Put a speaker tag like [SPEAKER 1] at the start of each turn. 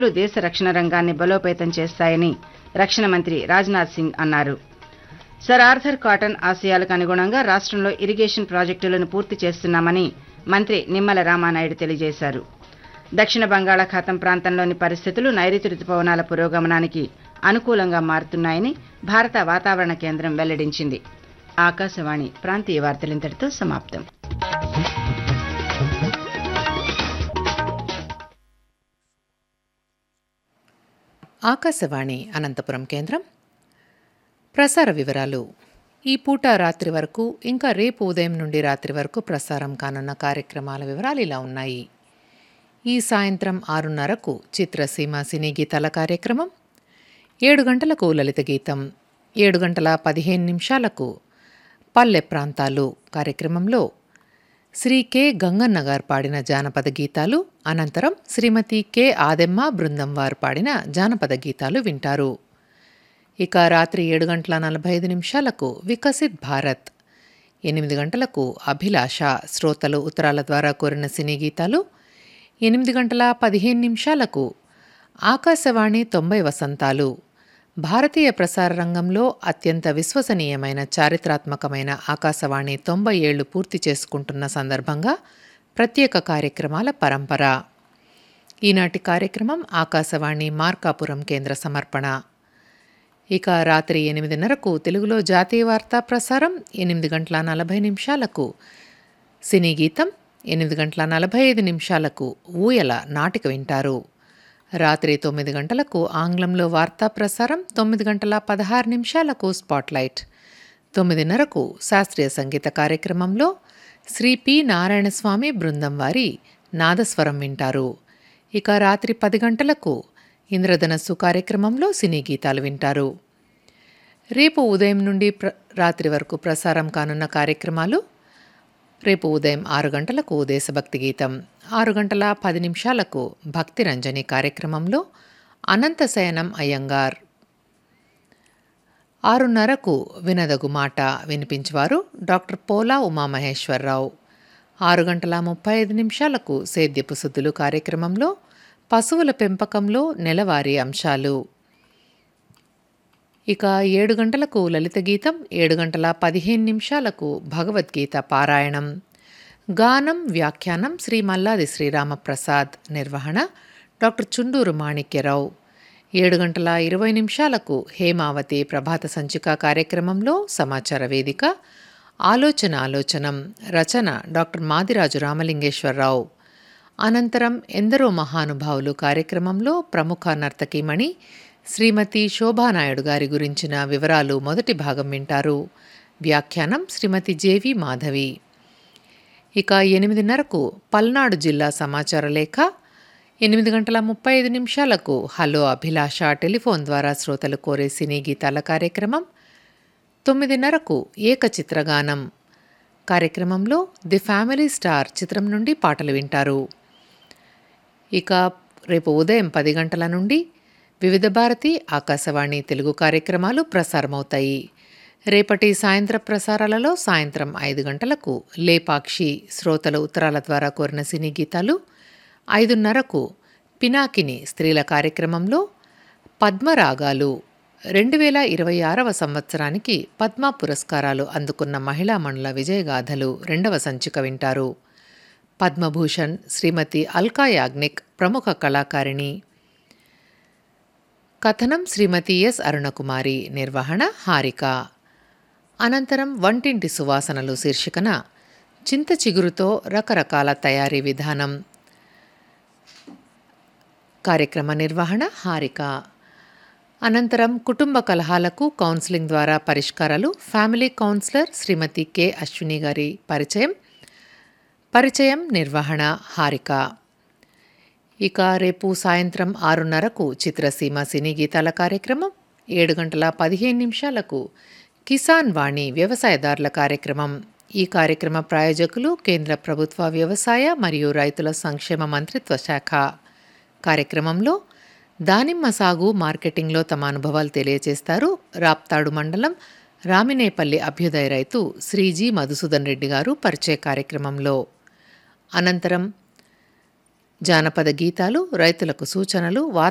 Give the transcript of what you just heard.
[SPEAKER 1] దేశ రక్షణ రంగాన్ని బలోపేతం చేస్తాయని రక్షణ మంత్రి రాజ్నాథ్ సింగ్ అన్నారు సర్ ఆర్థర్ కాటన్ ఆశయాలకు అనుగుణంగా రాష్ట్రంలో ఇరిగేషన్ ప్రాజెక్టులను పూర్తి చేస్తున్నామని మంత్రి నిమ్మల రామానాయుడు తెలియజేశారు దక్షిణ బంగాళాఖాతం ప్రాంతంలోని పరిస్థితులు నైరుతి రుతుపవనాల పురోగమనానికి అనుకూలంగా మారుతున్నాయని భారత వాతావరణ కేంద్రం వెల్లడించింది ఆకాశవాణి ప్రాంతీయ వార్తలింతటితో సమాప్తం
[SPEAKER 2] ఆకాశవాణి అనంతపురం కేంద్రం ప్రసార వివరాలు ఈ పూట రాత్రి వరకు ఇంకా రేపు ఉదయం నుండి రాత్రి వరకు ప్రసారం కానున్న కార్యక్రమాల వివరాలు ఇలా ఉన్నాయి ఈ సాయంత్రం ఆరున్నరకు చిత్రసీమ సినీ గీతాల కార్యక్రమం ఏడు గంటలకు లలిత గీతం ఏడు గంటల పదిహేను నిమిషాలకు పల్లె ప్రాంతాలు కార్యక్రమంలో శ్రీ కె గంగన్న గారు పాడిన జానపద గీతాలు అనంతరం శ్రీమతి కె ఆదెమ్మ బృందం వారు పాడిన జానపద గీతాలు వింటారు ఇక రాత్రి ఏడు గంటల నలభై ఐదు నిమిషాలకు వికసిత్ భారత్ ఎనిమిది గంటలకు అభిలాష శ్రోతలు ఉత్తరాల ద్వారా కోరిన సినీ గీతాలు ఎనిమిది గంటల పదిహేను నిమిషాలకు ఆకాశవాణి తొంభై వసంతాలు భారతీయ ప్రసార రంగంలో అత్యంత విశ్వసనీయమైన చారిత్రాత్మకమైన ఆకాశవాణి తొంభై ఏళ్లు పూర్తి చేసుకుంటున్న సందర్భంగా ప్రత్యేక కార్యక్రమాల పరంపర ఈనాటి కార్యక్రమం ఆకాశవాణి మార్కాపురం కేంద్ర సమర్పణ ఇక రాత్రి ఎనిమిదిన్నరకు తెలుగులో జాతీయ వార్తా ప్రసారం ఎనిమిది గంటల నలభై నిమిషాలకు సినీ గీతం ఎనిమిది గంటల నలభై ఐదు నిమిషాలకు ఊయల నాటిక వింటారు రాత్రి తొమ్మిది గంటలకు ఆంగ్లంలో వార్తా ప్రసారం తొమ్మిది గంటల పదహారు నిమిషాలకు స్పాట్లైట్ తొమ్మిదిన్నరకు శాస్త్రీయ సంగీత కార్యక్రమంలో శ్రీ పి నారాయణస్వామి బృందం వారి నాదస్వరం వింటారు ఇక రాత్రి పది గంటలకు ఇంద్రధనస్సు కార్యక్రమంలో సినీ గీతాలు వింటారు రేపు ఉదయం నుండి ప్ర రాత్రి వరకు ప్రసారం కానున్న కార్యక్రమాలు రేపు ఉదయం ఆరు గంటలకు దేశభక్తి గీతం ఆరు గంటల పది నిమిషాలకు భక్తి రంజని కార్యక్రమంలో అనంతశయనం అయ్యంగార్ ఆరున్నరకు వినదగు మాట వినిపించేవారు డాక్టర్ పోలా ఉమామహేశ్వరరావు ఆరు గంటల ముప్పై ఐదు నిమిషాలకు సేద్యపు సుద్దులు కార్యక్రమంలో పశువుల పెంపకంలో నెలవారీ అంశాలు ఇక ఏడు గంటలకు లలిత గీతం ఏడు గంటల పదిహేను నిమిషాలకు భగవద్గీత పారాయణం గానం వ్యాఖ్యానం శ్రీ మల్లాది శ్రీరామప్రసాద్ నిర్వహణ డాక్టర్ చుండూరు మాణిక్యరావు ఏడు గంటల ఇరవై నిమిషాలకు హేమావతి ప్రభాత సంచిక కార్యక్రమంలో సమాచార వేదిక ఆలోచన ఆలోచనం రచన డాక్టర్ మాదిరాజు రామలింగేశ్వరరావు అనంతరం ఎందరో మహానుభావులు కార్యక్రమంలో ప్రముఖ నర్తకీమణి శ్రీమతి శోభానాయుడు గారి గురించిన వివరాలు మొదటి భాగం వింటారు వ్యాఖ్యానం శ్రీమతి జేవి మాధవి ఇక ఎనిమిదిన్నరకు పల్నాడు జిల్లా సమాచార లేఖ ఎనిమిది గంటల ముప్పై ఐదు నిమిషాలకు హలో అభిలాష టెలిఫోన్ ద్వారా శ్రోతలు కోరే సినీ గీతాల కార్యక్రమం తొమ్మిదిన్నరకు ఏకచిత్రగానం కార్యక్రమంలో ది ఫ్యామిలీ స్టార్ చిత్రం నుండి పాటలు వింటారు ఇక రేపు ఉదయం పది గంటల నుండి వివిధ భారతి ఆకాశవాణి తెలుగు కార్యక్రమాలు ప్రసారమవుతాయి రేపటి సాయంత్ర ప్రసారాలలో సాయంత్రం ఐదు గంటలకు లేపాక్షి శ్రోతల ఉత్తరాల ద్వారా కోరిన సినీ గీతాలు ఐదున్నరకు పినాకిని స్త్రీల కార్యక్రమంలో పద్మరాగాలు రెండు వేల ఇరవై ఆరవ సంవత్సరానికి పద్మ పురస్కారాలు అందుకున్న మహిళామణుల విజయగాథలు రెండవ సంచిక వింటారు పద్మభూషణ్ శ్రీమతి అల్కా యాగ్నిక్ ప్రముఖ కళాకారిణి కథనం శ్రీమతి ఎస్ అరుణకుమారి నిర్వహణ హారిక అనంతరం వంటింటి సువాసనలు శీర్షికన చింత చిగురుతో రకరకాల తయారీ విధానం కార్యక్రమ నిర్వహణ హారిక అనంతరం కుటుంబ కలహాలకు కౌన్సిలింగ్ ద్వారా పరిష్కారాలు family counsellor Srimati K Ashwini గారి పరిచయం పరిచయం నిర్వహణ హారిక ఇక రేపు సాయంత్రం ఆరున్నరకు చిత్రసీమ సినీ గీతాల కార్యక్రమం ఏడు గంటల పదిహేను నిమిషాలకు కిసాన్ వాణి వ్యవసాయదారుల కార్యక్రమం ఈ కార్యక్రమ ప్రాయోజకులు కేంద్ర ప్రభుత్వ వ్యవసాయ మరియు రైతుల సంక్షేమ మంత్రిత్వ శాఖ కార్యక్రమంలో దానిమ్మ సాగు మార్కెటింగ్లో తమ అనుభవాలు తెలియజేస్తారు రాప్తాడు మండలం రామినేపల్లి అభ్యుదయ రైతు శ్రీజీ మధుసూదన్ రెడ్డి గారు పరిచయ కార్యక్రమంలో అనంతరం జానపద గీతాలు రైతులకు సూచనలు